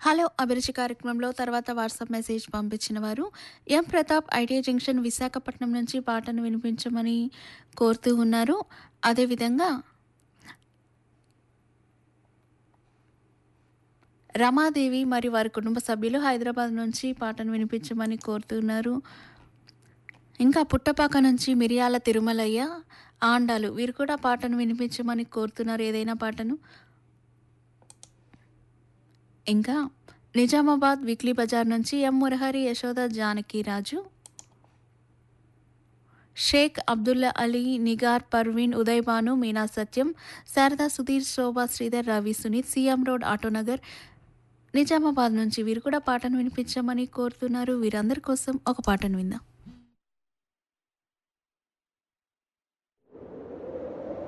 hello అభిరుచి కార్యక్రమంలో తర్వాత వాట్సాప్ మెసేజ్ పంపించిన వారు M Prathap ITI junction Visakhapatnam నుంచి పాటను వినిపించమని కోరుతూ ఉన్నారు అదేవిధంగా రమాదేవి మరియు వారి కుటుంబ సభ్యులు హైదరాబాద్ నుంచి పాటను వినిపించమని కోరుతున్నారు ఇంకా పుట్టపాక నుంచి మిరియాల తిరుమలయ్య ఆండాలు వీరు కూడా పాటను వినిపించమని కోరుతున్నారు ఏదైనా పాటను ఇంకా నిజామాబాద్ వీక్లీ బజార్ నుంచి M Murahari Yashoda Janaki Raju Sheikh Abdullah Ali Nigar Parveen Uday Bhanu Meena Satyam Sharada Sudheer Shobha Sridhar Ravi Sunith CM road Autonagar Nizamabad నుంచి వీరు కూడా పాటను వినిపించమని కోరుతున్నారు వీరందరి కోసం ఒక పాటను విందాం